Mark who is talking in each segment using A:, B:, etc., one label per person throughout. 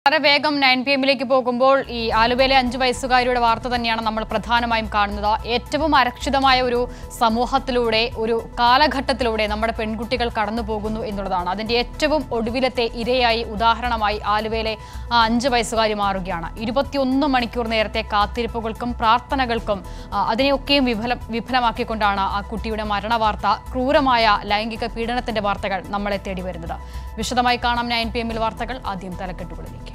A: വളരെ വേഗം nine P എമ്മിലേക്ക് പോകുമ്പോൾ ഈ ആലുവയിലെ അഞ്ചു വയസ്സുകാരിയുടെ വാർത്ത തന്നെയാണ് നമ്മൾ പ്രധാനമായും കാണുന്നത് ഏറ്റവും അരക്ഷിതമായ ഒരു സമൂഹത്തിലൂടെ ഒരു കാലഘട്ടത്തിലൂടെ നമ്മുടെ പെൺകുട്ടികൾ കടന്നു പോകുന്നു എന്നുള്ളതാണ് അതിന്റെ ഏറ്റവും ഒടുവിലത്തെ ഇരയായി ഉദാഹരണമായി ആലുവയിലെ ആ അഞ്ച് വയസ്സുകാരി മാറുകയാണ് ഇരുപത്തിയൊന്ന് മണിക്കൂർ നേരത്തെ കാത്തിരിപ്പുകൾക്കും പ്രാർത്ഥനകൾക്കും ആ, അതിനെയൊക്കെയും വിഫലം വിഫലമാക്കിക്കൊണ്ടാണ് ആ കുട്ടിയുടെ മരണവാർത്ത ക്രൂരമായ ലൈംഗിക പീഡനത്തിന്റെ വാർത്തകൾ നമ്മളെ തേടി വരുന്നത് വിശദമായി കാണാം നയൻ പി എമ്മിൽ വാർത്തകൾ ആദ്യം തലക്കെട്ടുകളിലേക്ക്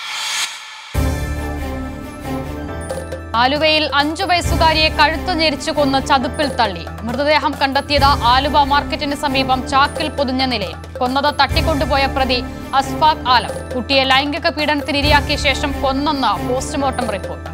A: ആലുവയിൽ അഞ്ചു വയസ്സുകാരിയെ കഴുത്തു ഞെരിച്ചു കൊന്ന് ചതുപ്പിൽ തള്ളി മൃതദേഹം കണ്ടെത്തിയത് ആലുവ മാർക്കറ്റിന് സമീപം ചാക്കിൽ പൊതിഞ്ഞ നിലയിൽ കൊന്നത് തട്ടിക്കൊണ്ടുപോയ പ്രതി അസ്ഫാഖ് ആലം കുട്ടിയെ ലൈംഗിക പീഡനത്തിന് ഇരയാക്കിയ ശേഷം കൊന്നെന്ന് പോസ്റ്റ്മോർട്ടം റിപ്പോർട്ട്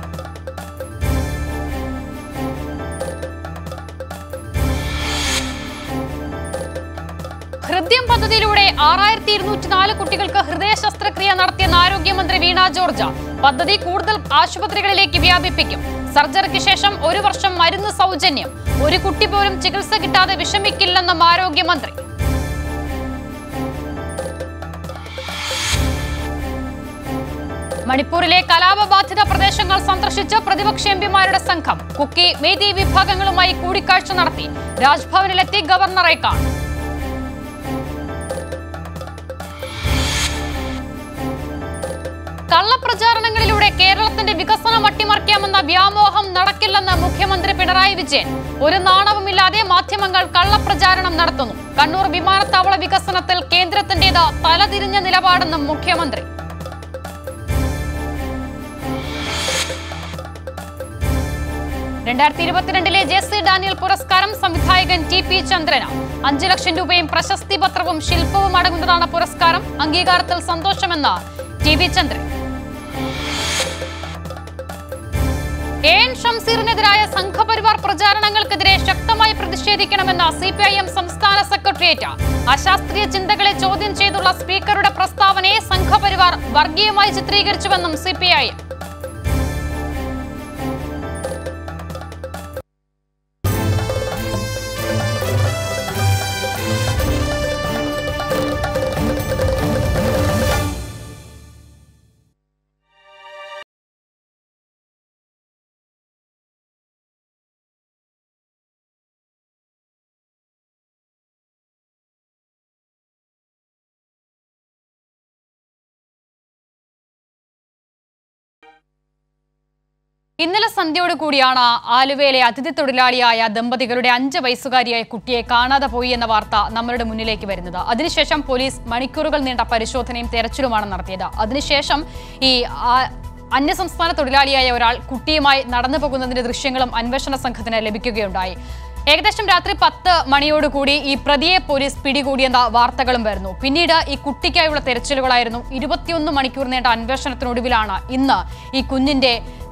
A: ഹൃദ്യം പദ്ധതിയിലൂടെ ആറായിരത്തി ഇരുന്നൂറ്റി നാല് കുട്ടികൾക്ക് ഹൃദയ ശസ്ത്രക്രിയ നടത്തിയെന്ന് ആരോഗ്യമന്ത്രി വീണ ജോർജ് പദ്ധതി കൂടുതൽ ആശുപത്രികളിലേക്ക് വ്യാപിപ്പിക്കും സർജറിക്ക് ശേഷം ഒരു വർഷം മരുന്ന് സൗജന്യം ഒരു കുട്ടി പോലും ചികിത്സ കിട്ടാതെ വിഷമിക്കില്ലെന്നും ആരോഗ്യമന്ത്രി മണിപ്പൂരിലെ കലാപബാധിത പ്രദേശങ്ങൾ സന്ദർശിച്ച് പ്രതിപക്ഷ എംപിമാരുടെ സംഘം കുക്കി മേതി വിഭാഗങ്ങളുമായി കൂടിക്കാഴ്ച നടത്തി രാജ്ഭവനിലെത്തി ഗവർണറെ കാണും കള്ളപ്രചാരണങ്ങളിലൂടെ കേരളത്തിന്റെ വികസനം അട്ടിമറിക്കാമെന്ന വ്യാമോഹം നടക്കില്ലെന്ന് മുഖ്യമന്ത്രി പിണറായി വിജയൻ ഒരു നാണവുമില്ലാതെ മാധ്യമങ്ങൾ കള്ളപ്രചാരണം നടത്തുന്നു കണ്ണൂർ വിമാനത്താവള വികസനത്തിൽ കേന്ദ്രത്തിന്റേത് തലതിരിഞ്ഞ നിലപാടെന്നും മുഖ്യമന്ത്രി രണ്ടായിരത്തി ഇരുപത്തിരണ്ടിലെ ജെ സി ഡാനിയൽ പുരസ്കാരം സംവിധായകൻ ടി പി ചന്ദ്രന് അഞ്ചു ലക്ഷം രൂപയും പ്രശസ്തി പത്രവും ശില്പവും അടങ്ങുന്നതാണ് പുരസ്കാരം അംഗീകാരത്തിൽ സന്തോഷമെന്ന് T V Chandran A N ഷംസീറിനെതിരായ സംഘപരിവാർ പ്രചാരണങ്ങൾക്കെതിരെ ശക്തമായി പ്രതിഷേധിക്കണമെന്ന സി പി ഐ എം സംസ്ഥാന സെക്രട്ടേറിയറ്റ് അശാസ്ത്രീയ ചിന്തകളെ ചോദ്യം ചെയ്തുള്ള സ്പീക്കറുടെ പ്രസ്താവനയെ സംഘപരിവാർ വർഗീയമായി ചിത്രീകരിച്ചുവെന്നും സി പി ഐ എം ഇന്നലെ സന്ധ്യയോട് കൂടിയാണ് ആലുവയിലെ അതിഥി തൊഴിലാളിയായ ദമ്പതികളുടെ അഞ്ച് വയസ്സുകാരിയായ കുട്ടിയെ കാണാതെ പോയി എന്ന വാർത്ത നമ്മളുടെ മുന്നിലേക്ക് വരുന്നത് അതിനുശേഷം പോലീസ് മണിക്കൂറുകൾ നീണ്ട പരിശോധനയും തെരച്ചിലുമാണ് നടത്തിയത് അതിനുശേഷം ഈ ആ- അന്യസംസ്ഥാന തൊഴിലാളിയായ ഒരാൾ കുട്ടിയുമായി നടന്നു പോകുന്നതിന്റെ ദൃശ്യങ്ങളും അന്വേഷണ സംഘത്തിന് ലഭിക്കുകയുണ്ടായി ഏകദേശം രാത്രി പത്ത് മണിയോടുകൂടി ഈ പ്രതിയെ പോലീസ് പിടികൂടിയെന്ന വാർത്തകളും വരുന്നു പിന്നീട് ഈ കുട്ടിക്കായുള്ള തെരച്ചിലുകളായിരുന്നു ഇരുപത്തിയൊന്ന് മണിക്കൂർ നീണ്ട അന്വേഷണത്തിനൊടുവിലാണ് ഇന്ന് ഈ കുഞ്ഞിന്റെ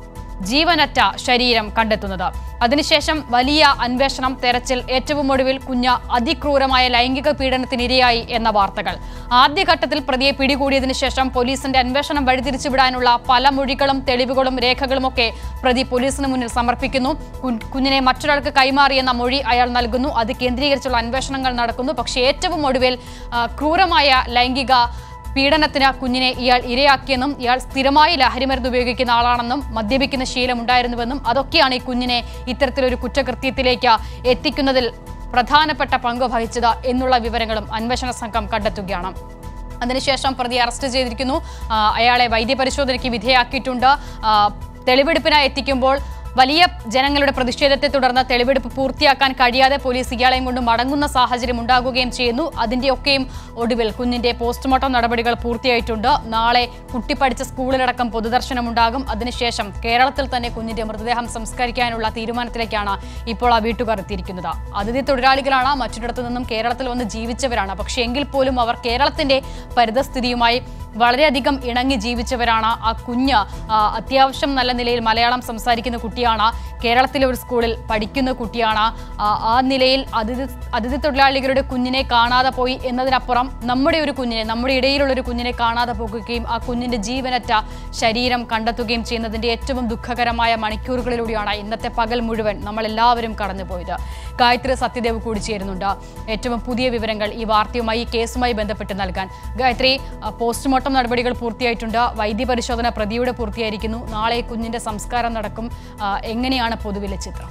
A: ജീവനറ്റ ശരീരം കണ്ടെത്തുന്നത് അതിനുശേഷം വലിയ അന്വേഷണം തെരച്ചിൽ ഏറ്റവും ഒടുവിൽ കുഞ്ഞ് അതിക്രൂരമായ ലൈംഗിക പീഡനത്തിനിരയായി എന്ന വാർത്തകൾ ആദ്യഘട്ടത്തിൽ പ്രതിയെ പിടികൂടിയതിനു ശേഷം പോലീസിന്റെ അന്വേഷണം വഴിതിരിച്ചുവിടാനുള്ള പല മൊഴികളും തെളിവുകളും രേഖകളുമൊക്കെ പ്രതി പോലീസിന് മുന്നിൽ സമർപ്പിക്കുന്നു കു- കുഞ്ഞിനെ മറ്റൊരാൾക്ക് കൈമാറിയെന്ന മൊഴി അയാൾ നൽകുന്നു അത് കേന്ദ്രീകരിച്ചുള്ള അന്വേഷണങ്ങൾ നടക്കുന്നു പക്ഷേ ഏറ്റവും ഒടുവിൽ ആ, ക്രൂരമായ ലൈംഗിക പീഡനത്തിന് കുഞ്ഞിനെ ഇയാൾ ഇരയാക്കിയെന്നും ഇയാൾ സ്ഥിരമായി ലഹരിമരുന്ന് ഉപയോഗിക്കുന്ന ആളാണെന്നും മദ്യപിക്കുന്ന ശീലമുണ്ടായിരുന്നുവെന്നും അതൊക്കെയാണ് ഈ കുഞ്ഞിനെ ഇത്തരത്തിലൊരു കുറ്റകൃത്യത്തിലേക്ക് എത്തിക്കുന്നതിൽ പ്രധാനപ്പെട്ട പങ്ക് വഹിച്ചത് എന്നുള്ള വിവരങ്ങളും അന്വേഷണ സംഘം കണ്ടെത്തുകയാണ് അതിനുശേഷം പ്രതി അറസ്റ്റ് ചെയ്തിരിക്കുന്നു ആ, അയാളെ വൈദ്യപരിശോധനയ്ക്ക് വിധേയാക്കിയിട്ടുണ്ട് ആ, തെളിവെടുപ്പിനായി എത്തിക്കുമ്പോൾ വലിയ ജനങ്ങളുടെ പ്രതിഷേധത്തെ തുടർന്ന് തെളിവെടുപ്പ് പൂർത്തിയാക്കാൻ കഴിയാതെ പോലീസ് ഇയാളെയും കൊണ്ട് മടങ്ങുന്ന സാഹചര്യം ഉണ്ടാകുകയും ചെയ്യുന്നു അതിന്റെയൊക്കെയും ഒടുവിൽ കുഞ്ഞിന്റെ പോസ്റ്റ്മോർട്ടം നടപടികൾ പൂർത്തിയായിട്ടുണ്ട് നാളെ കുട്ടി പഠിച്ച സ്കൂളിലടക്കം പൊതുദർശനമുണ്ടാകും അതിനുശേഷം കേരളത്തിൽ തന്നെ കുഞ്ഞിന്റെ മൃതദേഹം സംസ്കരിക്കാനുള്ള തീരുമാനത്തിലേക്കാണ് ഇപ്പോൾ ആ വീട്ടുകാർ എത്തിയിരിക്കുന്നത് അതിഥി തൊഴിലാളികളാണ് മറ്റൊരിടത്തു നിന്നും കേരളത്തിൽ വന്ന് ജീവിച്ചവരാണ് പക്ഷേ എങ്കിൽ പോലും അവർ കേരളത്തിന്റെ പരിതസ്ഥിതിയുമായി വളരെയധികം ഇണങ്ങി ജീവിച്ചവരാണ് ആ കുഞ്ഞ് ആ, അത്യാവശ്യം നല്ല നിലയിൽ മലയാളം സംസാരിക്കുന്ന കുട്ടിയാണ് കേരളത്തിലെ ഒരു സ്കൂളിൽ പഠിക്കുന്ന കുട്ടിയാണ് ആ, ആ നിലയിൽ അതിഥി അതിഥി തൊഴിലാളികളുടെ കുഞ്ഞിനെ കാണാതെ പോയി എന്നതിനപ്പുറം നമ്മുടെ ഒരു കുഞ്ഞിനെ നമ്മുടെ ഇടയിലുള്ള ഒരു കുഞ്ഞിനെ കാണാതെ പോകുകയും ആ കുഞ്ഞിന്റെ ജീവനറ്റ ശരീരം കണ്ടെത്തുകയും ചെയ്യുന്നതിന്റെ ഏറ്റവും ദുഃഖകരമായ മണിക്കൂറുകളിലൂടെയാണ് ഇന്നത്തെ പകൽ മുഴുവൻ നമ്മൾ എല്ലാവരും കടന്നുപോയത് ഗായത്രി സത്യദേവ് കൂടി ചേരുന്നുണ്ട് ഏറ്റവും പുതിയ വിവരങ്ങൾ ഈ വാർത്തയുമായി ഈ കേസുമായി ബന്ധപ്പെട്ട് നൽകാൻ ഗായത്രി ആ, പോസ്റ്റ്മോർട്ടം നടപടികൾ പൂർത്തിയായിട്ടുണ്ട് വൈദ്യപരിശോധന പ്രതിയുടെ പൂർത്തിയായിരിക്കുന്നു നാളെ കുഞ്ഞിന്റെ സംസ്കാരം നടക്കും ആ, എങ്ങനെയാണ് പൊതുവിലെ ചിത്രം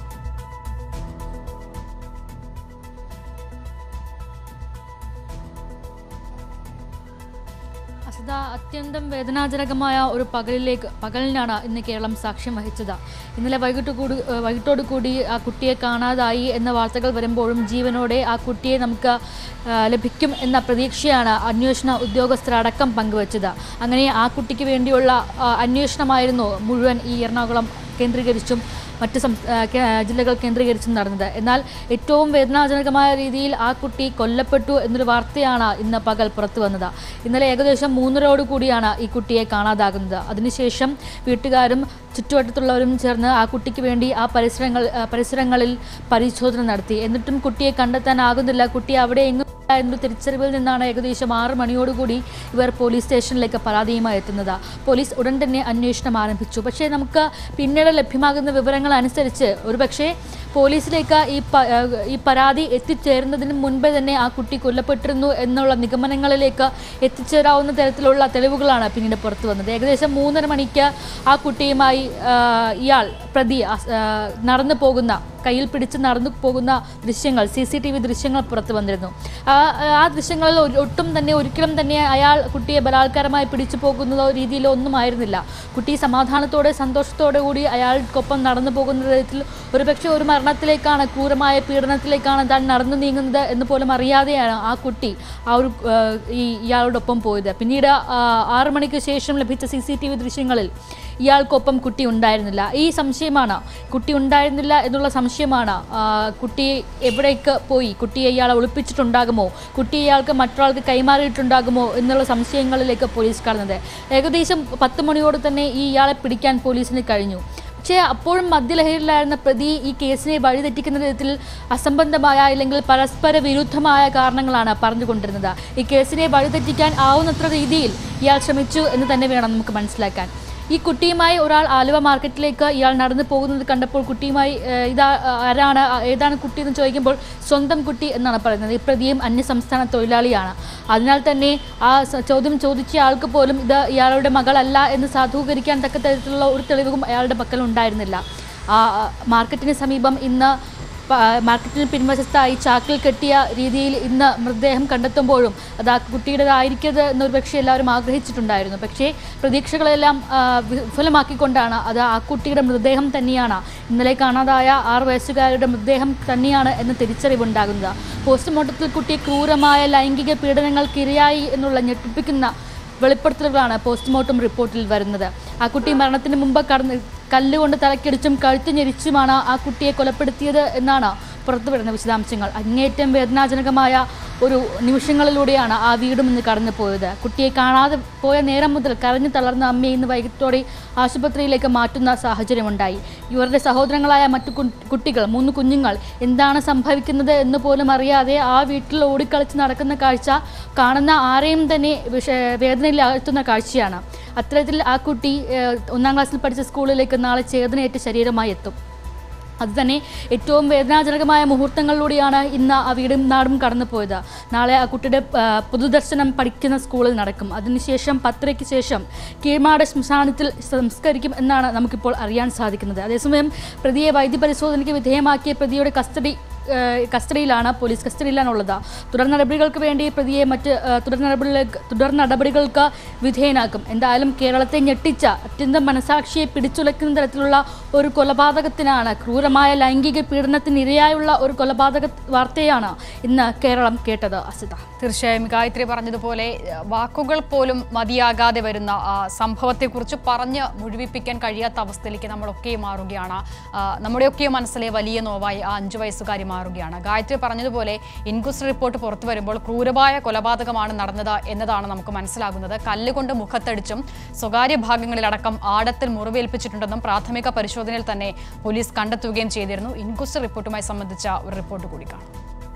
B: അസിത അത്യന്തം വേദനാജനകമായ ഒരു പകലിലേക്ക് പകലിനാണ് ഇന്ന് കേരളം സാക്ഷ്യം വഹിച്ചത് ഇന്നലെ വൈകിട്ട് കൂടി ഏഹ് വൈകിട്ടോട് കൂടി ആ കുട്ടിയെ കാണാതായി എന്ന വാർത്തകൾ വരുമ്പോഴും ജീവനോടെ ആ കുട്ടിയെ നമുക്ക് ഏഹ് ലഭിക്കും എന്ന പ്രതീക്ഷയാണ് അന്വേഷണ ഉദ്യോഗസ്ഥരടക്കം പങ്കുവച്ചത് അങ്ങനെ ആ കുട്ടിക്ക് വേണ്ടിയുള്ള ആ, അന്വേഷണമായിരുന്നു മുഴുവൻ ഈ എറണാകുളം കേന്ദ്രീകരിച്ചും മറ്റ് സം ആ, കേ- ജില്ലകൾ കേന്ദ്രീകരിച്ചും നടന്നത് എന്നാൽ ഏറ്റവും വേദനാജനകമായ രീതിയിൽ ആ കുട്ടി കൊല്ലപ്പെട്ടു എന്നൊരു വാർത്തയാണ് ഇന്ന് പകൽ പുറത്തു വന്നത് ഇന്നലെ ഏകദേശം മൂന്നരയോട് കൂടിയാണ് ഈ കുട്ടിയെ കാണാതാകുന്നത് അതിനുശേഷം വീട്ടുകാരും ചുറ്റുവട്ടത്തുള്ളവരും ചേർന്ന് ആ കുട്ടിക്ക് വേണ്ടി ആ പരിസരങ്ങൾ ആ, പരിസരങ്ങളിൽ പരിശോധന നടത്തി എന്നിട്ടും കുട്ടിയെ കണ്ടെത്താനാകുന്നില്ല കുട്ടി അവിടെ എങ്ങും ഇല്ല എന്നൊരു തിരിച്ചറിവിൽ നിന്നാണ് ഏകദേശം ആറ് മണിയോടുകൂടി ഇവർ പോലീസ് സ്റ്റേഷനിലേക്ക് പരാതിയുമായി എത്തുന്നത് പോലീസ് ഉടൻ തന്നെ അന്വേഷണം ആരംഭിച്ചു പക്ഷേ നമുക്ക് പിന്നീട് ലഭ്യമാകുന്ന വിവരങ്ങൾ അനുസരിച്ച് ഒരുപക്ഷേ പോലീസിലേക്ക് ഈ പ- ഏഹ് ഈ പരാതി എത്തിച്ചേരുന്നതിന് മുൻപേ തന്നെ ആ കുട്ടി കൊല്ലപ്പെട്ടിരുന്നു എന്നുള്ള നിഗമനങ്ങളിലേക്ക് എത്തിച്ചേരാവുന്ന തരത്തിലുള്ള തെളിവുകളാണ് പിന്നീട് പുറത്തു വന്നത് ഏകദേശം മൂന്നര മണിക്ക് ആ കുട്ടിയുമായി ആഹ് ഇയാൾ പ്രതി അസ്- ആഹ് നടന്നു പോകുന്ന കയ്യിൽ പിടിച്ച് നടന്നു പോകുന്ന ദൃശ്യങ്ങൾ സി സി ടി വി ദൃശ്യങ്ങൾ പുറത്തു വന്നിരുന്നു ആ ആ ദൃശ്യങ്ങളിൽ ഒരു- ഒട്ടും തന്നെ ഒരിക്കലും തന്നെ അയാൾ കുട്ടിയെ ബലാത്കാരമായി പിടിച്ചു പോകുന്നതോ രീതിയിലോ ഒന്നും ആയിരുന്നില്ല കുട്ടി സമാധാനത്തോടെ സന്തോഷത്തോടെ കൂടി അയാൾക്കൊപ്പം നടന്നു പോകുന്ന തരത്തിൽ ഒരുപക്ഷെ ഒരു മരണത്തിലേക്കാണ് ക്രൂരമായ പീഡനത്തിലേക്കാണ് താൻ നടന്നു നീങ്ങുന്നത് എന്ന് പോലും അറിയാതെയാണ് ആ കുട്ടി ആ ഒരു ആ, ഈ ഇയാളോടൊപ്പം പോയത് പിന്നീട് ആ, ആറ് മണിക്ക് ശേഷം ലഭിച്ച സി സി ടി വി ദൃശ്യങ്ങളിൽ ഇയാൾക്കൊപ്പം കുട്ടി ഉണ്ടായിരുന്നില്ല ഈ സംശയമാണ് കുട്ടി ഉണ്ടായിരുന്നില്ല എന്നുള്ള സംശയമാണ് ആ, കുട്ടി എവിടേക്ക് പോയി കുട്ടിയെ ഇയാളെ ഒളിപ്പിച്ചിട്ടുണ്ടാകുമോ കുട്ടി ഇയാൾക്ക് മറ്റൊരാൾക്ക് കൈമാറിയിട്ടുണ്ടാകുമോ എന്നുള്ള സംശയങ്ങളിലേക്ക് പോലീസ് കടന്നത് ഏകദേശം പത്ത് മണിയോടെ തന്നെ ഈ ഇയാളെ പിടിക്കാൻ പോലീസിന് കഴിഞ്ഞു പക്ഷേ അപ്പോഴും മദ്യലഹരിയിലായിരുന്ന പ്രതി ഈ കേസിനെ വഴിതെറ്റിക്കുന്ന വിധത്തിൽ അസംബന്ധമായ അല്ലെങ്കിൽ പരസ്പര വിരുദ്ധമായ കാരണങ്ങളാണ് പറഞ്ഞുകൊണ്ടിരുന്നത് ഈ കേസിനെ വഴിതെറ്റിക്കാൻ ആവുന്നത്ര രീതിയിൽ ഇയാൾ ശ്രമിച്ചു എന്ന് തന്നെ വേണം നമുക്ക് മനസ്സിലാക്കാൻ ഈ കുട്ടിയുമായി ഒരാൾ ആലുവ മാർക്കറ്റിലേക്ക് ഇയാൾ നടന്നു പോകുന്നത് കണ്ടപ്പോൾ കുട്ടിയുമായി ഏഹ്, ഇതാ ആരാണ് ആ, ഏതാണ് കുട്ടി എന്ന് ചോദിക്കുമ്പോൾ സ്വന്തം കുട്ടി എന്നാണ് പറയുന്നത് ഈ പ്രതിയും അന്യസംസ്ഥാന തൊഴിലാളിയാണ് അതിനാൽ തന്നെ ആ സ- ചോദ്യം ചോദിച്ച ആൾക്ക് പോലും ഇത് ഇയാളുടെ മകളല്ല എന്ന് സാധൂകരിക്കാൻ തക്ക തരത്തിലുള്ള ഒരു തെളിവും അയാളുടെ പക്കൽ ഉണ്ടായിരുന്നില്ല ആ ആ, മാർക്കറ്റിന് സമീപം ഇന്ന് പ- മാർക്കറ്റിന് പിൻവശത്തായി ചാക്കിൽ കെട്ടിയ രീതിയിൽ ഇന്ന് മൃതദേഹം കണ്ടെത്തുമ്പോഴും അത് ആ കുട്ടിയുടേതായിരിക്കരുത് എന്നൊരു പക്ഷേ എല്ലാവരും ആഗ്രഹിച്ചിട്ടുണ്ടായിരുന്നു പക്ഷേ പ്രതീക്ഷകളെല്ലാം ആ, വിഫലമാക്കിക്കൊണ്ടാണ് അത് ആ കുട്ടിയുടെ മൃതദേഹം തന്നെയാണ് ഇന്നലെ കാണാതായ ആറ് വയസ്സുകാരുടെ മൃതദേഹം തന്നെയാണ് എന്ന് തിരിച്ചറിവുണ്ടാകുന്നത് പോസ്റ്റ്മോർട്ടത്തിൽ കുട്ടി ക്രൂരമായ ലൈംഗിക പീഡനങ്ങൾക്ക് ഇരയായി എന്നുള്ള ഞെട്ടിപ്പിക്കുന്ന വെളിപ്പെടുത്തലുകളാണ് പോസ്റ്റ്മോർട്ടം റിപ്പോർട്ടിൽ വരുന്നത് ആ കുട്ടി മരണത്തിന് മുമ്പ് കടന്ന് കല്ലുകൊണ്ട് തലക്കടിച്ചും കഴുത്ത് ഞെരിച്ചുമാണ് ആ കുട്ടിയെ കൊലപ്പെടുത്തിയത് എന്നാണ് പുറത്തുവരുന്ന വിശദാംശങ്ങൾ അങ്ങേയറ്റം വേദനാജനകമായ ഒരു നിമിഷങ്ങളിലൂടെയാണ് ആ വീടും ഇന്ന് കടന്നു പോയത് കുട്ടിയെ കാണാതെ പോയ നേരം മുതൽ കരഞ്ഞു തളർന്ന അമ്മയെ ഇന്ന് വൈകിട്ടോടെ ആശുപത്രിയിലേക്ക് മാറ്റുന്ന സാഹചര്യമുണ്ടായി ഇവരുടെ സഹോദരങ്ങളായ മറ്റു കു- കുട്ടികൾ മൂന്ന് കുഞ്ഞുങ്ങൾ എന്താണ് സംഭവിക്കുന്നത് എന്ന് പോലും അറിയാതെ ആ വീട്ടിൽ ഓടിക്കളിച്ച് നടക്കുന്ന കാഴ്ച കാണുന്ന ആരെയും തന്നെ വിഷ വേദനയിൽ ആഴ്ത്തുന്ന കാഴ്ചയാണ് അത്തരത്തിൽ ആ കുട്ടി ഏഹ്, ഒന്നാം ക്ലാസ്സിൽ പഠിച്ച സ്കൂളിലേക്ക് നാളെ ചേതനയേറ്റ് ശരീരമായി എത്തും അതുതന്നെ ഏറ്റവും വേദനാജനകമായ മുഹൂർത്തങ്ങളിലൂടെയാണ് ഇന്ന് ആ വീടും നാടും കടന്നു പോയത് നാളെ ആ കുട്ടിയുടെ ആ, പൊതുദർശനം പഠിക്കുന്ന സ്കൂളിൽ നടക്കും അതിനുശേഷം പത്തരയ്ക്ക് ശേഷം കീഴ്മാട് ശ്മശാനത്തിൽ സംസ്കരിക്കും എന്നാണ് നമുക്കിപ്പോൾ അറിയാൻ സാധിക്കുന്നത് അതേസമയം പ്രതിയെ വൈദ്യപരിശോധനയ്ക്ക് വിധേയമാക്കിയ പ്രതിയുടെ കസ്റ്റഡി ആ, കസ്റ്റഡിയിലാണ് പോലീസ് കസ്റ്റഡിയിലാണുള്ളത് തുടർ നടപടികൾക്ക് വേണ്ടി പ്രതിയെ മറ്റ് ആ, തുടർ നടപടികളിലേക്ക് തുടർ നടപടികൾക്ക് വിധേയനാക്കും എന്തായാലും കേരളത്തെ ഞെട്ടിച്ച അത്യന്തം മനസാക്ഷിയെ പിടിച്ചുലയ്ക്കുന്ന തരത്തിലുള്ള ഒരു കൊലപാതകത്തിനാണ് ക്രൂരമായ ലൈംഗിക പീഡനത്തിന് ഇരയായുള്ള ഒരു കൊലപാതക വാർത്തയാണ് ഇന്ന് കേരളം കേട്ടത് അസിത
A: തീർച്ചയായും ഗായത്രി പറഞ്ഞതുപോലെ ഏഹ്, വാക്കുകൾ പോലും മതിയാകാതെ വരുന്ന ആ, സംഭവത്തെക്കുറിച്ച് പറഞ്ഞ് മുഴുവിപ്പിക്കാൻ കഴിയാത്ത അവസ്ഥയിലേക്ക് നമ്മളൊക്കെയും മാറുകയാണ് ആ, നമ്മുടെയൊക്കെ മനസ്സിലെ വലിയ നോവായി ആ അഞ്ചു വയസ്സുകാരി മാറുകയാണ് ഗായത്രി പറഞ്ഞതുപോലെ ഇൻക്വസ്റ്റ് റിപ്പോർട്ട് പുറത്തു വരുമ്പോൾ ക്രൂരമായ കൊലപാതകമാണ് നടന്നത് എന്നതാണ് നമുക്ക് മനസ്സിലാകുന്നത് കല്ലുകൊണ്ട് മുഖത്തടിച്ചും സ്വകാര്യ ഭാഗങ്ങളിലടക്കം ആഴത്തിൽ മുറിവേൽപ്പിച്ചിട്ടുണ്ടെന്നും പ്രാഥമിക പരിശോധനയിൽ തന്നെ പോലീസ് കണ്ടെത്തുകയും ചെയ്തിരുന്നു ഇൻക്വസ്റ്റ് റിപ്പോർട്ടുമായി സംബന്ധിച്ച ഒരു റിപ്പോർട്ട് കൂടി കാണാം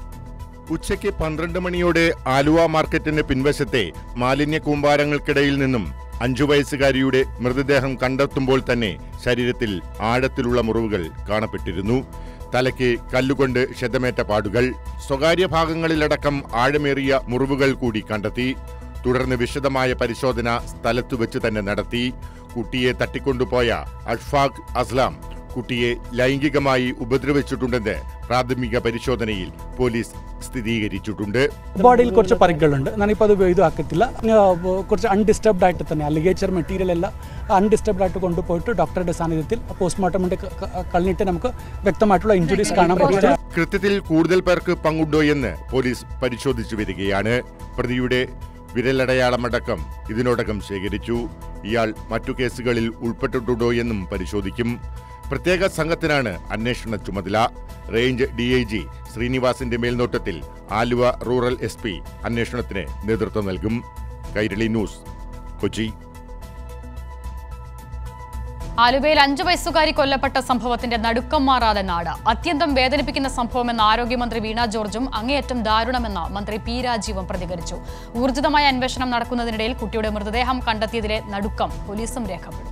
C: ഉച്ചയ്ക്ക് പന്ത്രണ്ട് മണിയോടെ ആലുവ മാർക്കറ്റിന് പിൻവശത്തെ മാലിന്യ കൂമ്പാരങ്ങൾക്കിടയിൽ നിന്നും അഞ്ചു വയസ്സുകാരിയുടെ മൃതദേഹം കണ്ടെത്തുമ്പോൾ തന്നെ ശരീരത്തിൽ ആഴത്തിലുള്ള മുറിവുകൾ കാണപ്പെട്ടിരുന്നു തലയ്ക്ക് കല്ലുകൊണ്ട് ക്ഷതമേറ്റ പാടുകൾ സ്വകാര്യ ഭാഗങ്ങളിലടക്കം ആഴമേറിയ മുറിവുകൾ കൂടി കണ്ടെത്തി തുടർന്ന് വിശദമായ പരിശോധന സ്ഥലത്തു വെച്ച് തന്നെ നടത്തി കുട്ടിയെ തട്ടിക്കൊണ്ടുപോയ അഷ്ഫാഖ് അസ്ലാം കുട്ടിയെ ലൈംഗികമായി ഉപദ്രവിച്ചിട്ടുണ്ടെന്ന് പ്രാഥമിക പരിശോധനയിൽ പോലീസ് സ്ഥിരീകരിച്ചിട്ടുണ്ട്
D: ബോഡിയിൽ കുറച്ച് പരിക്കുകളുണ്ട് ഞാനിപ്പോൾ അത് ഇത് ആക്കത്തില്ല ആ, കുറച്ച് അൺഡിസ്റ്റർബ്ഡ് ആയിട്ട് തന്നെ അലിഗേച്ചർ മെറ്റീരിയൽ എല്ലാം അൺഡിസ്റ്റർബ്ഡ് ആയിട്ട് കൊണ്ടുപോയിട്ട് ഡോക്ടറുടെ സാന്നിധ്യത്തിൽ പോസ്റ്റ്മോർട്ടം കഴിഞ്ഞിട്ട് നമുക്ക് വ്യക്തമായിട്ടുള്ള ഇഞ്ചുറീസ് കാണാൻ പറ്റും
C: കൃത്യത്തിൽ കൂടുതൽ പേർക്ക് പങ്കുണ്ടോ എന്ന് പോലീസ് പരിശോധിച്ചു വരികയാണ് പ്രതിയുടെ വിരലടയാളമടക്കം ഇതിനോടകം ശേഖരിച്ചു ഇയാൾ മറ്റു കേസുകളിൽ ഉൾപ്പെട്ടിട്ടുണ്ടോ എന്നും പരിശോധിക്കും പ്രത്യേക സംഘത്തിനാണ് അന്വേഷണ ചുമതല റേഞ്ച് ഡി ഐ ജി ശ്രീനിവാസിന്റെ മേൽനോട്ടത്തിൽ ആലുവ റൂറൽ എസ് പി അന്വേഷണത്തിന് നേതൃത്വം നൽകും കൈരളി ന്യൂസ് കൊച്ചി
A: ആലുവയിൽ അഞ്ചു വയസ്സുകാരി കൊല്ലപ്പെട്ട സംഭവത്തിന്റെ നടുക്കം മാറാതെ നാട് അത്യന്തം വേദനിപ്പിക്കുന്ന സംഭവമെന്ന് ആരോഗ്യമന്ത്രി വീണ ജോർജും അങ്ങേയറ്റം ദാരുണമെന്ന് മന്ത്രി പി രാജീവും പ്രതികരിച്ചു ഊർജിതമായ അന്വേഷണം നടക്കുന്നതിനിടയിൽ കുട്ടിയുടെ മൃതദേഹം കണ്ടെത്തിയതിലെ നടുക്കം പോലീസും രേഖപ്പെടുത്തി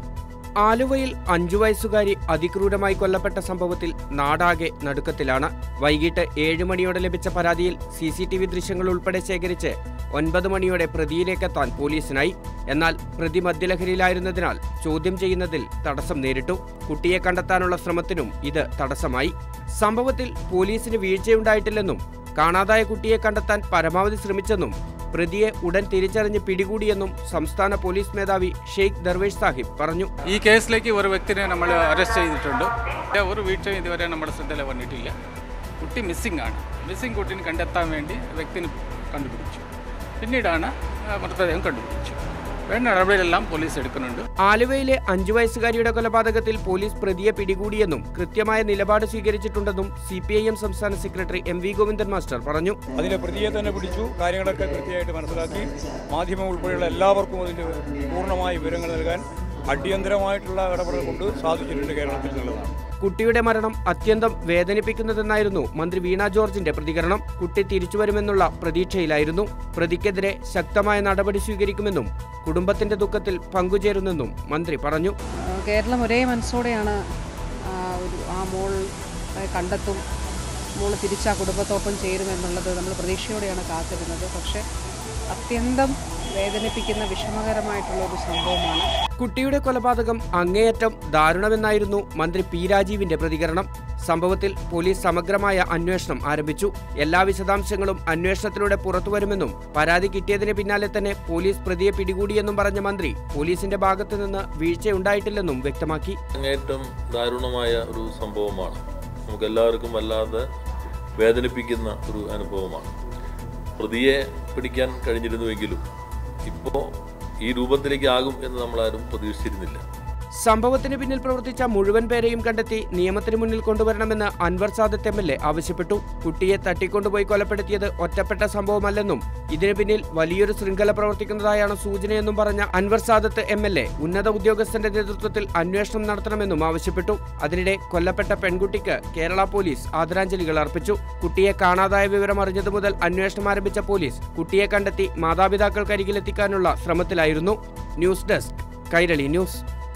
E: ആലുവയിൽ അഞ്ചു വയസ്സുകാരി അതിക്രൂരമായി കൊല്ലപ്പെട്ട സംഭവത്തിൽ നാടാകെ നടുക്കത്തിലാണ് വൈകിട്ട് ഏഴ് മണിയോടെ ലഭിച്ച പരാതിയിൽ സി സി ടി വി ദൃശ്യങ്ങൾ ഉൾപ്പെടെ ശേഖരിച്ച് ഒൻപത് മണിയോടെ പ്രതിയിലേക്കെത്താൻ പോലീസിനായി എന്നാൽ പ്രതി മദ്യലഹരിയിലായിരുന്നതിനാൽ ചോദ്യം ചെയ്യുന്നതിൽ തടസ്സം നേരിട്ടു കുട്ടിയെ കണ്ടെത്താനുള്ള ശ്രമത്തിനും ഇത് തടസ്സമായി സംഭവത്തിൽ പോലീസിന് വീഴ്ചയുണ്ടായിട്ടില്ലെന്നും കാണാതായ കുട്ടിയെ കണ്ടെത്താൻ പരമാവധി ശ്രമിച്ചെന്നും പ്രതിയെ ഉടൻ തിരിച്ചറിഞ്ഞ് പിടികൂടിയെന്നും സംസ്ഥാന പോലീസ് മേധാവി ഷെയ്ഖ് ദർവേഷ് സാഹിബ് പറഞ്ഞു
F: ഈ കേസിലേക്ക് ഒരു വ്യക്തിനെ നമ്മൾ അറസ്റ്റ് ചെയ്തിട്ടുണ്ട് ഒരു വീഴ്ചയും ഇതുവരെ നമ്മുടെ ശ്രദ്ധയിൽ വന്നിട്ടില്ല കുട്ടി മിസ്സിംഗ് ആണ് മിസ്സിംഗ് കുട്ടീനെ കണ്ടെത്താൻ വേണ്ടി വ്യക്തിനെ കണ്ടുപിടിച്ചു പിന്നീടാണ് ആ, മൃതദേഹം കണ്ടുപിടിച്ചു വേണ്ട നടപടികളെല്ലാം പോലീസ് എടുക്കുന്നുണ്ട്
E: ആലുവയിലെ അഞ്ചു വയസ്സുകാരിയുടെ കൊലപാതകത്തിൽ പോലീസ് പ്രതിയെ പിടികൂടിയെന്നും കൃത്യമായ നിലപാട് സ്വീകരിച്ചിട്ടുണ്ടെന്നും സി പി ഐ എം സംസ്ഥാന secretary M V Govindan master പറഞ്ഞു
G: അതിലെ പ്രതിയെ തന്നെ പിടിച്ചു കാര്യങ്ങളൊക്കെ കൃത്യമായിട്ട് മനസ്സിലാക്കി മാധ്യമം ഉൾപ്പെടെയുള്ള എല്ലാവർക്കും അതിൻ്റെ പൂർണ്ണമായ വിവരങ്ങൾ നൽകാൻ അടിയന്തരമായിട്ടുള്ള ഇടപെടൽ കൊണ്ട് സാധിച്ചിട്ടുണ്ട് കേരളത്തിൽ എന്നുള്ളതാണ്
E: കുട്ടിയുടെ മരണം അത്യന്തം വേദനിപ്പിക്കുന്നതെന്നായിരുന്നു മന്ത്രി വീണ ജോർജിന്റെ പ്രതികരണം കുട്ടി തിരിച്ചുവരുമെന്നുള്ള പ്രതീക്ഷയിലായിരുന്നു പ്രതിക്കെതിരെ ശക്തമായ നടപടി സ്വീകരിക്കുമെന്നും കുടുംബത്തിന്റെ ദുഃഖത്തിൽ പങ്കുചേരുന്നെന്നും മന്ത്രി പറഞ്ഞു
H: ആ, കേരളം ഒരേ മനസ്സോടെയാണ് ആ, ഒരു ആ മോൾ കണ്ടെത്തും മോൾ തിരിച്ച് ആ കുടുംബത്തോടൊപ്പം ചേരുമെന്നുള്ളത് നമ്മൾ പ്രതീക്ഷയോടെയാണ് കാത്തിരുന്നത് പക്ഷേ അത്യന്തം വേദനിപ്പിക്കുന്ന വിഷമകരമായിട്ടുള്ള ഒരു സംഭവമാണ്
E: കുട്ടിയുടെ കൊലപാതകം അങ്ങേയറ്റം ദാരുണമെന്നായിരുന്നു മന്ത്രി പി രാജീവിന്റെ പ്രതികരണം സംഭവത്തിൽ പോലീസ് സമഗ്രമായ അന്വേഷണം ആരംഭിച്ചു എല്ലാ വിശദാംശങ്ങളും അന്വേഷണത്തിലൂടെ പുറത്തുവരുമെന്നും പരാതി കിട്ടിയതിന് പിന്നാലെ തന്നെ പോലീസ് പ്രതിയെ പിടികൂടിയെന്നും പറഞ്ഞ മന്ത്രി പോലീസിന്റെ ഭാഗത്തു നിന്ന് വീഴ്ചയുണ്ടായിട്ടില്ലെന്നും വ്യക്തമാക്കി
I: അങ്ങേറ്റം ദാരുണമായ ഒരു സംഭവമാണ് നമുക്ക് എല്ലാവർക്കും വല്ലാതെ വേദനിപ്പിക്കുന്ന ഒരു അനുഭവമാണ് പ്രതിയെ പിടിക്കാൻ കഴിഞ്ഞിരുന്നുവെങ്കിലും ഇപ്പോൾ ഈ രൂപത്തിലേക്ക് ആകും എന്ന് നമ്മളാരും പ്രതീക്ഷിച്ചിരുന്നില്ല
E: സംഭവത്തിന് പിന്നിൽ പ്രവർത്തിച്ച മുഴുവൻ പേരെയും കണ്ടെത്തി നിയമത്തിന് മുന്നിൽ കൊണ്ടുവരണമെന്ന് Anwar Sadath M L A ആവശ്യപ്പെട്ടു കുട്ടിയെ തട്ടിക്കൊണ്ടുപോയി കൊലപ്പെടുത്തിയത് ഒറ്റപ്പെട്ട സംഭവമല്ലെന്നും ഇതിന് പിന്നിൽ വലിയൊരു ശൃംഖല പ്രവർത്തിക്കുന്നതായാണ് സൂചനയെന്നും പറഞ്ഞ Anwar Sadath M L A ഉന്നത ഉദ്യോഗസ്ഥന്റെ നേതൃത്വത്തിൽ അന്വേഷണം നടത്തണമെന്നും ആവശ്യപ്പെട്ടു അതിനിടെ കൊല്ലപ്പെട്ട പെൺകുട്ടിക്ക് കേരള പോലീസ് ആദരാഞ്ജലികൾ അർപ്പിച്ചു കുട്ടിയെ കാണാതായ വിവരം അറിഞ്ഞതു മുതൽ അന്വേഷണം ആരംഭിച്ച പോലീസ് കുട്ടിയെ കണ്ടെത്തി മാതാപിതാക്കൾക്കരികിലെത്തിക്കാനുള്ള ശ്രമത്തിലായിരുന്നു news desk Kairali news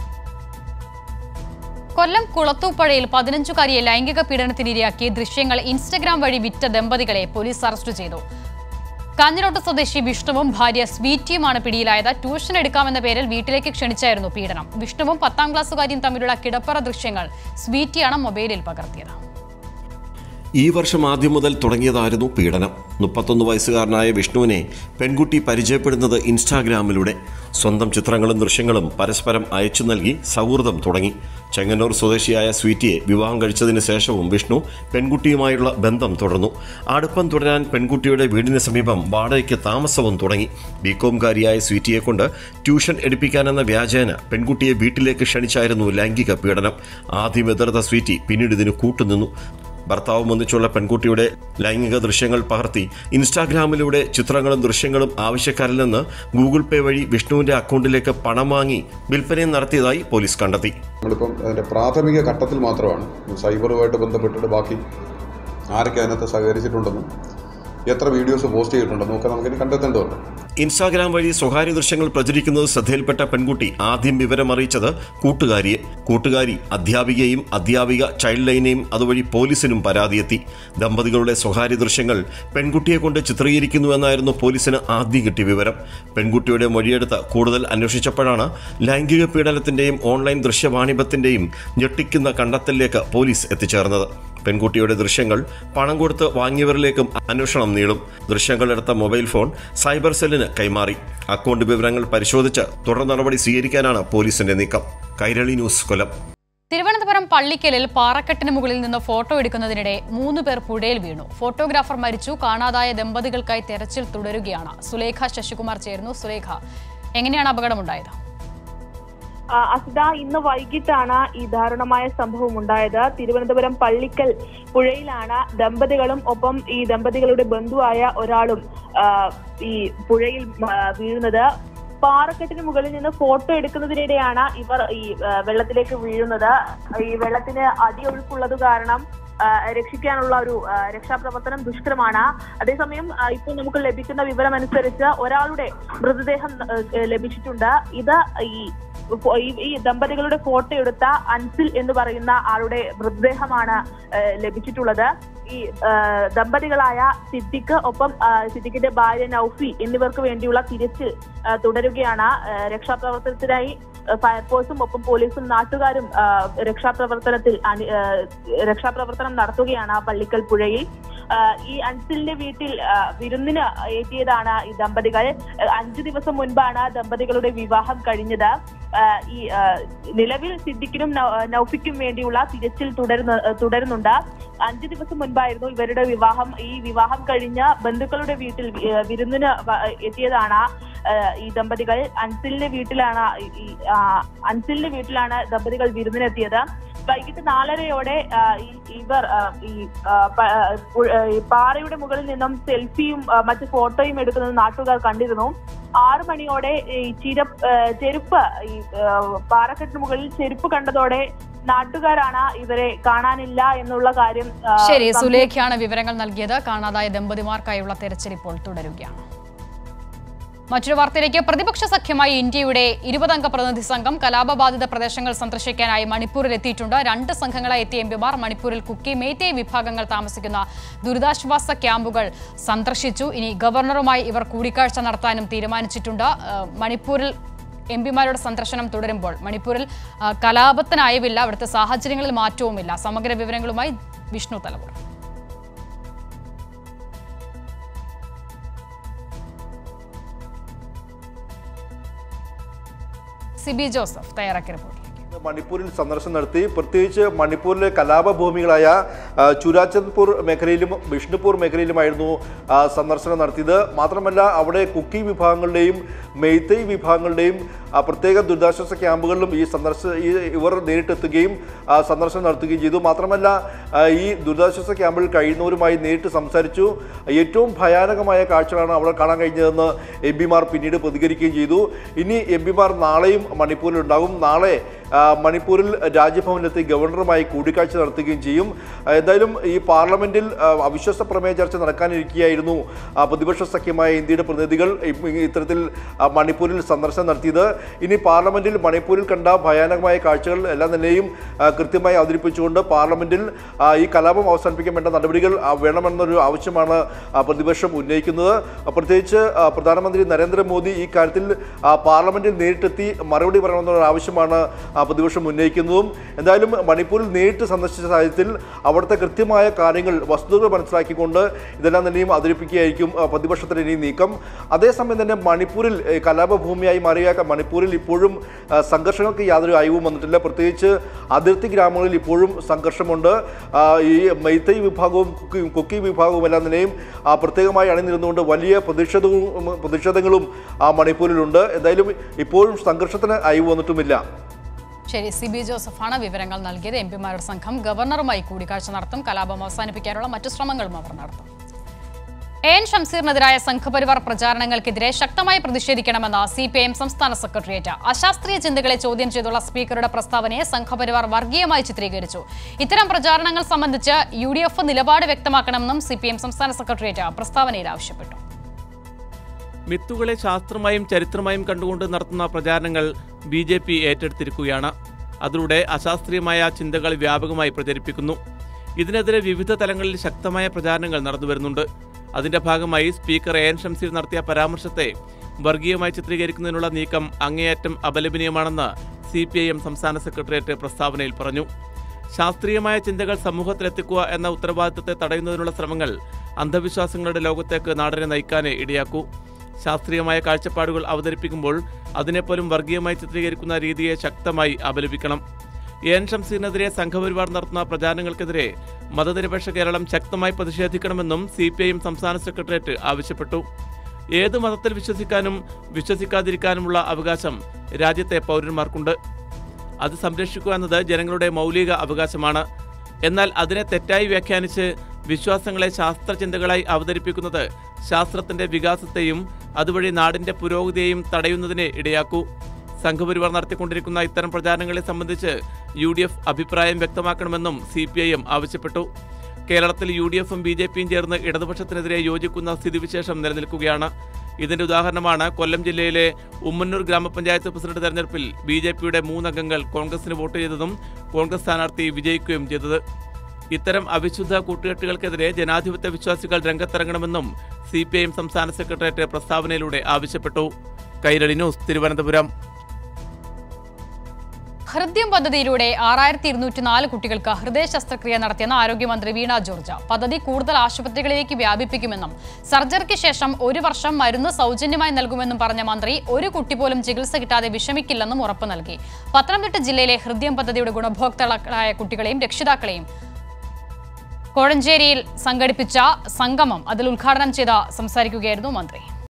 A: Kollam കുളത്തൂപ്പുഴയിൽ പതിനഞ്ചുകാരിയെ ലൈംഗിക പീഡനത്തിനിരയാക്കി ദൃശ്യങ്ങൾ ഇൻസ്റ്റഗ്രാം വഴി വിറ്റ ദമ്പതികളെ പോലീസ് അറസ്റ്റ് ചെയ്തു കാഞ്ഞിരോട്ട് സ്വദേശി വിഷ്ണുവും ഭാര്യ സ്വീറ്റിയുമാണ് പിടിയിലായത് ട്യൂഷൻ എടുക്കാമെന്ന പേരിൽ വീട്ടിലേക്ക് ക്ഷണിച്ചായിരുന്നു പീഡനം വിഷ്ണുവും പത്താം ക്ലാസ്സുകാരിയും തമ്മിലുള്ള കിടപ്പറ ദൃശ്യങ്ങൾ സ്വീറ്റിയാണ് മൊബൈലിൽ പകർത്തിയത്
J: ഈ വർഷം ആദ്യം മുതൽ തുടങ്ങിയതായിരുന്നു പീഡനം മുപ്പത്തൊന്ന് വയസ്സുകാരനായ വിഷ്ണുവിനെ പെൺകുട്ടി പരിചയപ്പെടുന്നത് ഇൻസ്റ്റാഗ്രാമിലൂടെ സ്വന്തം ചിത്രങ്ങളും ദൃശ്യങ്ങളും പരസ്പരം അയച്ചു നൽകി സൗഹൃദം തുടങ്ങി ചെങ്ങന്നൂർ സ്വദേശിയായ സ്വീറ്റിയെ വിവാഹം കഴിച്ചതിന് ശേഷവും വിഷ്ണു പെൺകുട്ടിയുമായുള്ള ബന്ധം തുടർന്നു അടുപ്പം തുടരാൻ പെൺകുട്ടിയുടെ വീടിന് സമീപം വാടകയ്ക്ക് താമസവും തുടങ്ങി ബികോംകാരിയായ സ്വീറ്റിയെ കൊണ്ട് ട്യൂഷൻ എടുപ്പിക്കാനെന്ന വ്യാജേന പെൺകുട്ടിയെ വീട്ടിലേക്ക് ക്ഷണിച്ചായിരുന്നു ലൈംഗിക പീഡനം ആദ്യം എതിർത്ത സ്വീറ്റി പിന്നീട് ഇതിന് കൂട്ടുനിന്നു ഭർത്താവും ഒന്നിച്ചുള്ള പെൺകുട്ടിയുടെ ലൈംഗിക ദൃശ്യങ്ങൾ പകർത്തി ഇൻസ്റ്റാഗ്രാമിലൂടെ ചിത്രങ്ങളും ദൃശ്യങ്ങളും ആവശ്യക്കാരിൽ നിന്ന് ഗൂഗിൾ പേ വഴി വിഷ്ണുവിന്റെ അക്കൗണ്ടിലേക്ക് പണം വാങ്ങി വിൽപ്പനയും നടത്തിയതായി പോലീസ് കണ്ടെത്തി
K: നമ്മളിപ്പം അതിൻ്റെ പ്രാഥമിക ഘട്ടത്തിൽ മാത്രമാണ് സൈബറുമായിട്ട് ബന്ധപ്പെട്ടിട്ട് ബാക്കി ആരൊക്കെ അതിനകത്ത് സഹകരിച്ചിട്ടുണ്ടെന്നും എത്ര വീഡിയോസ് പോസ്റ്റ് ചെയ്തിട്ടുണ്ടെന്നും ഒക്കെ നമുക്കിനി കണ്ടെത്തേണ്ടതുണ്ട്
J: ഇൻസ്റ്റാഗ്രാം വഴി സ്വകാര്യ ദൃശ്യങ്ങൾ പ്രചരിക്കുന്നത് ശ്രദ്ധയിൽപ്പെട്ട പെൺകുട്ടി ആദ്യം വിവരം അറിയിച്ചത് കൂട്ടുകാരിയെ കൂട്ടുകാരി അധ്യാപികയും അധ്യാപിക ചൈൽഡ് ലൈനെയും അതുവഴി പോലീസിനും പരാതിയെത്തി ദമ്പതികളുടെ സ്വകാര്യ ദൃശ്യങ്ങൾ പെൺകുട്ടിയെ കൊണ്ട് ചിത്രീകരിക്കുന്നുവെന്നായിരുന്നു പോലീസിന് ആദ്യം കിട്ടിയ വിവരം പെൺകുട്ടിയുടെ മൊഴിയെടുത്ത് കൂടുതൽ അന്വേഷിച്ചപ്പോഴാണ് ലൈംഗിക പീഡനത്തിന്റെയും ഓൺലൈൻ ദൃശ്യവാണിഭത്തിന്റെയും ഞെട്ടിക്കുന്ന കണ്ടെത്തലിലേക്ക് പോലീസ് എത്തിച്ചേർന്നത് പെൺകുട്ടിയുടെ ദൃശ്യങ്ങൾ പണം കൊടുത്ത് വാങ്ങിയവരിലേക്കും അന്വേഷണം നീളും ദൃശ്യങ്ങളെടുത്ത മൊബൈൽ ഫോൺ സൈബർ സെല്ലിന് കൈമാറി അക്കൗണ്ട് വിവരങ്ങൾ പരിശോധിച്ച് തുടർ നടപടി സ്വീകരിക്കാനാണ് പോലീസിന്റെ നീക്കം കൈരളി ന്യൂസ് കൊല്ലം
A: തിരുവനന്തപുരം പള്ളിക്കലിൽ പാറക്കെട്ടിന് മുകളിൽ നിന്ന് ഫോട്ടോ എടുക്കുന്നതിനിടെ മൂന്ന് പേർ പുഴയിൽ വീണു ഫോട്ടോഗ്രാഫർ മരിച്ചു കാണാതായ ദമ്പതികൾക്കായി തെരച്ചിൽ തുടരുകയാണ് സുലേഖ ശശികുമാർ ചേരുന്നു സുലേഖ എങ്ങനെയാണ് അപകടമുണ്ടായത്
L: ആ, അസിത ഇന്ന് വൈകിട്ടാണ് ഈ ദാരുണമായ സംഭവം ഉണ്ടായത് തിരുവനന്തപുരം പള്ളിക്കൽ പുഴയിലാണ് ദമ്പതികളും ഒപ്പം ഈ ദമ്പതികളുടെ ബന്ധുവായ ഒരാളും ആ, ഈ പുഴയിൽ ആ, വീഴുന്നത് പാറക്കെട്ടിന് മുകളിൽ നിന്ന് ഫോട്ടോ എടുക്കുന്നതിനിടെയാണ് ഇവർ ഈ ആ, വെള്ളത്തിലേക്ക് വീഴുന്നത് ഈ വെള്ളത്തിന് അടിയൊഴുക്കുള്ളത് കാരണം ആ, രക്ഷിക്കാനുള്ള ഒരു ആ, രക്ഷാപ്രവർത്തനം ദുഷ്കരമാണ് അതേസമയം ആ, ഇപ്പോൾ നമുക്ക് ലഭിക്കുന്ന വിവരം അനുസരിച്ച് ഒരാളുടെ മൃതദേഹം ആ, ലഭിച്ചിട്ടുണ്ട് ഇത് ഈ ഈ- ഈ ദമ്പതികളുടെ ഫോട്ടോ എടുത്ത അൻസിൽ എന്ന് പറയുന്ന ആളുടെ മൃതദേഹമാണ് ആ, ലഭിച്ചിട്ടുള്ളത് ഈ ആ, ദമ്പതികളായ സിദ്ദിഖ് ഒപ്പം ആ, സിദ്ദിഖിന്റെ ഭാര്യ നൌഫി എന്നിവർക്ക് വേണ്ടിയുള്ള തിരച്ചിൽ ആ, തുടരുകയാണ് ആ, രക്ഷാപ്രവർത്തനത്തിനായി ആ, ഫയർഫോഴ്സും ഒപ്പം പോലീസും നാട്ടുകാരും ആ, രക്ഷാപ്രവർത്തനത്തിൽ അണി- ആ, രക്ഷാപ്രവർത്തനം നടത്തുകയാണ് ആ പള്ളിക്കൽ പുഴയിൽ ആ, ഈ അൻസിലിന്റെ വീട്ടിൽ ആ, വിരുന്നിന് എത്തിയതാണ് ഈ ദമ്പതികൾ ആ, അഞ്ചു ദിവസം മുൻപാണ് ദമ്പതികളുടെ വിവാഹം കഴിഞ്ഞത് ആ, ഈ ആ, നിലവിൽ സിദ്ദിഖിനും നൗ- നൗഫിക്കും വേണ്ടിയുള്ള തിരച്ചിൽ തുടരുന്ന തുടരുന്നുണ്ട് അഞ്ചു ദിവസം മുൻപായിരുന്നു ഇവരുടെ വിവാഹം ഈ വിവാഹം കഴിഞ്ഞ് ബന്ധുക്കളുടെ വീട്ടിൽ വി- ആ, വിരുന്നിന് വ- എത്തിയതാണ് ആ, ഈ ദമ്പതികൾ അൻസിലിന്റെ വീട്ടിലാണ് ഈ- ഈ ആ, അൻസിലിന്റെ വീട്ടിലാണ് ദമ്പതികൾ വിരുന്നിനെത്തിയത് വൈകിട്ട് നാലരയോടെ ആ, ഈ- ഇവർ ആ, ഈ ആ, പ- ആ, പു- ആ, ഈ പാറയുടെ മുകളിൽ നിന്നും സെൽഫിയും ആ, മറ്റ് ഫോട്ടോയും എടുക്കുന്നത് നാട്ടുകാർ കണ്ടിരുന്നു ആറു മണിയോടെ ഈ ചിര ആ, ചെരുപ്പ് ഈ ആ, പാറക്കെട്ടിന് മുകളിൽ ചെരുപ്പ് കണ്ടതോടെ നാട്ടുകാരാണ് ഇവരെ കാണാനില്ല എന്നുള്ള കാര്യം ആ,
A: ശരി
L: സംശയം-
A: സുലേഖയാണ് വിവരങ്ങൾ നൽകിയത് കാണാതായ ദമ്പതിമാർക്കായുള്ള തെരച്ചിൽ ഇപ്പോൾ തുടരുകയാണ് മറ്റൊരു വാർത്തയിലേക്ക് പ്രതിപക്ഷ സഖ്യമായി ഇന്ത്യയുടെ ഇരുപതംഗ പ്രതിനിധി സംഘം കലാപബാധിത പ്രദേശങ്ങൾ സന്ദർശിക്കാനായി മണിപ്പൂരിൽ എത്തിയിട്ടുണ്ട് രണ്ട് സംഘങ്ങളായി എത്തിയ എംപിമാർ മണിപ്പൂരിൽ കുക്കി മേത്തേ വിഭാഗങ്ങൾ താമസിക്കുന്ന ദുരിതാശ്വാസ ക്യാമ്പുകൾ സന്ദർശിച്ചു ഇനി ഗവർണറുമായി ഇവർ കൂടിക്കാഴ്ച നടത്താനും തീരുമാനിച്ചിട്ടുണ്ട് ഏഹ് മണിപ്പൂരിൽ എം പിമാരുടെ സന്ദർശനം തുടരുമ്പോൾ മണിപ്പൂരിൽ ആ, കലാപത്തിനായവില്ല അവിടുത്തെ സാഹചര്യങ്ങളിൽ മാറ്റവുമില്ല സമഗ്ര വിവരങ്ങളുമായി വിഷ്ണു തലമുറ സിബി ജോസഫ് തയ്യാറാക്കിയ റിപ്പോർട്ട്
M: മണിപ്പൂരിൽ സന്ദർശനം നടത്തി പ്രത്യേകിച്ച് മണിപ്പൂരിലെ കലാപഭൂമികളായ ആ, ചുരാചന്ദ്പൂർ മേഖലയിലും വിഷ്ണുപൂർ മേഖലയിലുമായിരുന്നു ആ, സന്ദർശനം നടത്തിയത് മാത്രമല്ല അവിടെ കുക്കി വിഭാഗങ്ങളുടെയും മെയ്തൈ വിഭാഗങ്ങളുടെയും ആ, പ്രത്യേക ദുരിതാശ്വാസ ക്യാമ്പുകളിലും ഈ സന്ദർശ ഈ ഇവർ നേരിട്ടെത്തുകയും ആ, സന്ദർശനം നടത്തുകയും ചെയ്തു മാത്രമല്ല ആ, ഈ ദുരിതാശ്വാസ ക്യാമ്പിൽ കഴിയുന്നവരുമായി നേരിട്ട് സംസാരിച്ചു ഏറ്റവും ഭയാനകമായ കാഴ്ചകളാണ് അവിടെ കാണാൻ കഴിഞ്ഞതെന്ന് എം പിമാർ പിന്നീട് പ്രതികരിക്കുകയും ചെയ്തു ഇനി എം പിമാർ നാളെയും മണിപ്പൂരിൽ ഉണ്ടാകും നാളെ ആ, മണിപ്പൂരിൽ രാജ്ഭവനിലെത്തി ഗവർണറുമായി കൂടിക്കാഴ്ച നടത്തുകയും ചെയ്യും ആ, എന്തായാലും ഈ പാർലമെന്റിൽ ആ, അവിശ്വാസ പ്രമേയ ചർച്ച നടക്കാനിരിക്കുകയായിരുന്നു ആ, പ്രതിപക്ഷ സഖ്യമായ ഇന്ത്യയുടെ പ്രതിനിധികൾ ഇ- ഇത്തരത്തിൽ ആ, മണിപ്പൂരിൽ സന്ദർശനം നടത്തിയത് ഇനി പാർലമെന്റിൽ മണിപ്പൂരിൽ കണ്ട ഭയാനകമായ കാഴ്ചകൾ എല്ലാം തന്നെയും ആ, കൃത്യമായി അവതരിപ്പിച്ചുകൊണ്ട് പാർലമെന്റിൽ ആ, ഈ കലാപം അവസാനിപ്പിക്കാൻ വേണ്ട നടപടികൾ ആ, വേണമെന്നൊരു ആവശ്യമാണ് ആ, പ്രതിപക്ഷം ഉന്നയിക്കുന്നത് ആ, പ്രത്യേകിച്ച് ആ, പ്രധാനമന്ത്രി നരേന്ദ്രമോദി ഈ കാര്യത്തിൽ ആ, പാർലമെന്റിൽ നേരിട്ടെത്തി മറുപടി പറയണമെന്നുള്ള ആവശ്യമാണ് ആ, പ്രതിപക്ഷം ഉന്നയിക്കുന്നതും എന്തായാലും മണിപ്പൂരിൽ നേരിട്ട് സന്ദർശിച്ച സാഹചര്യത്തിൽ അവിടുത്തെ കൃത്യമായ കാര്യങ്ങൾ വസ്തുതകൾ മനസ്സിലാക്കിക്കൊണ്ട് ഇതെല്ലാം തന്നെയും അവതരിപ്പിക്കുകയായിരിക്കും ആ, പ്രതിപക്ഷത്തിന്റെ ഇനി നീക്കം അതേസമയം തന്നെ മണിപ്പൂരിൽ ഏ, കലാപഭൂമിയായി മാറിയ ക- മണിപ്പൂരിൽ ഇപ്പോഴും ആ, സംഘർഷങ്ങൾക്ക് യാതൊരു അയവും വന്നിട്ടില്ല പ്രത്യേകിച്ച് അതിർത്തി ഗ്രാമങ്ങളിൽ ഇപ്പോഴും സംഘർഷമുണ്ട് ആ, ഈ മെയ്തൈ വിഭാഗവും കുക്കി കുക്കി വിഭാഗവും എല്ലാം തന്നെയും ആ, പ്രത്യേകമായി അണിനിരുന്നുകൊണ്ട് വലിയ പ്രതിഷേധവും പ്രതിഷേധങ്ങളും ആ മണിപ്പൂരിലുണ്ട് എന്തായാലും ഇപ്പോഴും സംഘർഷത്തിന് അയവ് വന്നിട്ടുമില്ല
A: ശരി സിബി ജോസഫാണ് വിവരങ്ങൾ നൽകിയത് എം പിമാരുടെ സംഘം ഗവർണറുമായി കൂടിക്കാഴ്ച നടത്തും കലാപം അവസാനിപ്പിക്കാനുള്ള മറ്റു ശ്രമങ്ങളും അവർ നടത്തും എ എൻ ഷംസീറിനെതിരായ സംഘപരിവാർ പ്രചാരണങ്ങൾക്കെതിരെ ശക്തമായി പ്രതിഷേധിക്കണമെന്ന് സി പി ഐ എം സംസ്ഥാന സെക്രട്ടേറിയറ്റ് അശാസ്ത്രീയ ചിന്തകളെ ചോദ്യം ചെയ്തുള്ള സ്പീക്കറുടെ പ്രസ്താവനയെ സംഘപരിവാർ വർഗീയമായി ചിത്രീകരിച്ചു ഇത്തരം പ്രചാരണങ്ങൾ സംബന്ധിച്ച് യു ഡി എഫ് നിലപാട് വ്യക്തമാക്കണമെന്നും സി പി എം സംസ്ഥാന സെക്രട്ടേറിയറ്റ് പ്രസ്താവനയിൽ ആവശ്യപ്പെട്ടു
N: മിത്തുകളെ ശാസ്ത്രമായും ചരിത്രമായും കണ്ടുകൊണ്ട് നടത്തുന്ന പ്രചാരണങ്ങൾ ബി ജെ പി ഏറ്റെടുത്തിരിക്കുകയാണ് അതിലൂടെ അശാസ്ത്രീയമായ ചിന്തകൾ വ്യാപകമായി പ്രചരിപ്പിക്കുന്നു ഇതിനെതിരെ വിവിധ തലങ്ങളിൽ ശക്തമായ പ്രചാരണങ്ങൾ നടന്നുവരുന്നുണ്ട് അതിന്റെ ഭാഗമായി സ്പീക്കർ എ എൻ ഷംസീർ നടത്തിയ പരാമർശത്തെ വർഗീയമായി ചിത്രീകരിക്കുന്നതിനുള്ള നീക്കം അങ്ങേയറ്റം അപലപനീയമാണെന്ന് സി പി ഐ എം സംസ്ഥാന സെക്രട്ടേറിയറ്റ് പ്രസ്താവനയിൽ പറഞ്ഞു ശാസ്ത്രീയമായ ചിന്തകൾ സമൂഹത്തിലെത്തിക്കുക എന്ന ഉത്തരവാദിത്തത്തെ തടയുന്നതിനുള്ള ശ്രമങ്ങൾ അന്ധവിശ്വാസങ്ങളുടെ ലോകത്തേക്ക് നാടിനെ നയിക്കാനേ ഇടയാക്കൂ ശാസ്ത്രീയമായ കാഴ്ചപ്പാടുകൾ അവതരിപ്പിക്കുമ്പോൾ അതിനെപ്പോലും വർഗീയമായി ചിത്രീകരിക്കുന്ന രീതിയെ ശക്തമായി അപലപിക്കണം എ എൻ ഷംസീറിനെതിരെ സംഘപരിവാർ നടത്തുന്ന പ്രചാരണങ്ങൾക്കെതിരെ മതനിരപേക്ഷ കേരളം ശക്തമായി പ്രതിഷേധിക്കണമെന്നും സി പി ഐ എം സംസ്ഥാന സെക്രട്ടേറിയറ്റ് ആവശ്യപ്പെട്ടു ഏത് മതത്തിൽ വിശ്വസിക്കാനും വിശ്വസിക്കാതിരിക്കാനുമുള്ള അവകാശം രാജ്യത്തെ പൗരന്മാർക്കുണ്ട് അത് സംരക്ഷിക്കുക എന്നത് ജനങ്ങളുടെ മൗലിക അവകാശമാണ് എന്നാൽ അതിനെ തെറ്റായി വ്യാഖ്യാനിച്ച് വിശ്വാസങ്ങളെ ശാസ്ത്രചിന്തകളായി അവതരിപ്പിക്കുന്നത് ശാസ്ത്രത്തിന്റെ വികാസത്തെയും അതുവഴി നാടിന്റെ പുരോഗതിയെയും തടയുന്നതിനെ ഇടയാക്കൂ സംഘപരിവാർ നടത്തിക്കൊണ്ടിരിക്കുന്ന ഇത്തരം പ്രചാരണങ്ങളെ സംബന്ധിച്ച് യു ഡി എഫ് അഭിപ്രായം വ്യക്തമാക്കണമെന്നും സി പി ഐ എം ആവശ്യപ്പെട്ടു കേരളത്തിൽ യു ഡി എഫും ബി ജെ പിയും ചേർന്ന് ഇടതുപക്ഷത്തിനെതിരെ യോജിക്കുന്ന സ്ഥിതിവിശേഷം നിലനിൽക്കുകയാണ് ഇതിന്റെ ഉദാഹരണമാണ് കൊല്ലം ജില്ലയിലെ ഉമ്മന്നൂർ ഗ്രാമപഞ്ചായത്ത് പ്രസിഡന്റ് തെരഞ്ഞെടുപ്പിൽ ബി ജെ പിയുടെ മൂന്നംഗങ്ങൾ കോൺഗ്രസിന് വോട്ട് ചെയ്തതും കോൺഗ്രസ് സ്ഥാനാർത്ഥി വിജയിക്കുകയും ചെയ്തത് ഇത്തരം അവിശുദ്ധ കൂട്ടുകെട്ടുകൾക്കെതിരെ ജനാധിപത്യ വിശ്വാസികൾ രംഗത്തിറങ്ങണമെന്നും സി പി ഐ എം സംസ്ഥാന സെക്രട്ടേറിയറ്റ് പ്രസ്താവനയിലൂടെ ആവശ്യപ്പെട്ടു കൈരളി ന്യൂസ് തിരുവനന്തപുരം
A: ഹൃദ്യം പദ്ധതിയിലൂടെ ആറായിരത്തി ഇരുന്നൂറ്റി നാല് കുട്ടികൾക്ക് ഹൃദയ ശസ്ത്രക്രിയ നടത്തിയെന്ന് ആരോഗ്യമന്ത്രി വീണ ജോർജ് പദ്ധതി കൂടുതൽ ആശുപത്രികളിലേക്ക് വ്യാപിപ്പിക്കുമെന്നും സർജറിക്ക് ശേഷം ഒരു വർഷം മരുന്ന് സൗജന്യമായി നൽകുമെന്നും പറഞ്ഞ മന്ത്രി ഒരു കുട്ടി പോലും ചികിത്സ കിട്ടാതെ വിഷമിക്കില്ലെന്നും ഉറപ്പ് നൽകി പത്തനംതിട്ട ജില്ലയിലെ ഹൃദ്യം പദ്ധതിയുടെ ഗുണഭോക്താക്കളായ കുട്ടികളെയും രക്ഷിതാക്കളെയും കോഴഞ്ചേരിയിൽ സംഘടിപ്പിച്ച സംഗമം അതിൽ ഉദ്ഘാടനം ചെയ്ത സംസാരിക്കുകയായിരുന്നു മന്ത്രി